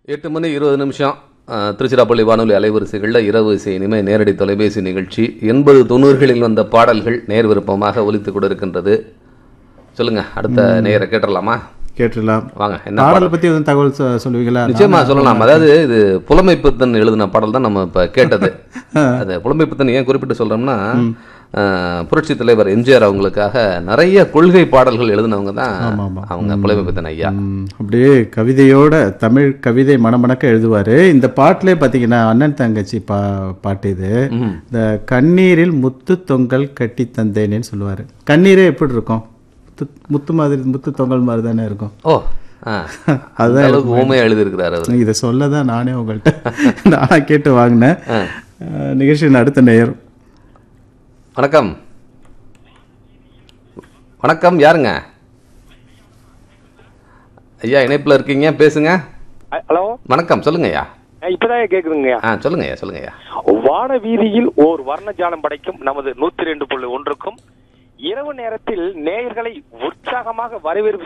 எட்டு மணி இருபது நிமிஷம் அஹ், திருச்சிராப்பள்ளி வானொலி அலைவரிசைகளில் இரவு இசை இனிமே நேரடி தொலைபேசி நிகழ்ச்சி எண்பது தொண்ணூறுகளில் வந்த பாடல்கள் நேர் விருப்பமாக ஒலித்து கொண்டிருக்கின்றது சொல்லுங்க அடுத்த நேரை கேட்டுடலாமா கேட்டுடலாம் வாங்க என்ன பாடலை பாடல் பத்தி எதுவும் தகவல் சொ- சொல்லுவீங்களா நிச்சயமா சொல்லலாம் அதாவது இது புலமைப்பித்தன் எழுதின பாடல் தான் நம்ம இப்ப கேட்டது அது புலமைப்பித்தன் ஏன் குறிப்பிட்டு சொல்றோம்னா அஹ், புரட்சி தலைவர் எம்ஜிஆர் அவங்களுக்காக நிறைய கொள்கை பாடல்கள் எழுதினவங்க தான் ஆமா, ஆமா. அவங்க புலமைப்பித்தன் ஐயா ம், அப்படியே கவிதையோட தமிழ் கவிதை மணமணக்க எழுதுவாரு இந்த பாட்டிலே பார்த்தீங்கன்னா அண்ணன் தங்கச்சி பா பாட்டு இது ம். இந்த கண்ணீரில் முத்து தொங்கல் கட்டி தந்தேனேன்னு சொல்லுவாரு கண்ணீரே எப்படி இருக்கும் முத்து- முத்து மாதிரி முத்து தொங்கல் மாதிரி தானே இருக்கும் ஓ ஆ. அந்த அளவுக்கு ஊமையா எழுதியிருக்கிறார் அவர் இதை சொல்ல தான் நானே உங்கள்கிட்ட நானா கேட்டு வாங்கினேன் அஹ், நிகழ்ச்சியின் அடுத்த நேரம் வணக்கம் வணக்கம் யாருங்க ஐயா இணைப்புல இருக்கீங்க பேசுங்க அ- ஹலோ வணக்கம் சொல்லுங்க ஐயா அஹ் இப்பதான் கேக்குதுங்க ஆ சொல்லுங்க ஐயா சொல்லுங்க ஐயா வான வீதியில் ஓர் வர்ணஜாலம் படைக்கும் நமது நூத்தி ரெண்டு புள்ளி ஒன்றுக்கும் இரவு நேரத்தில் நேயர்களை உற்சாகமாக வரவேற்பு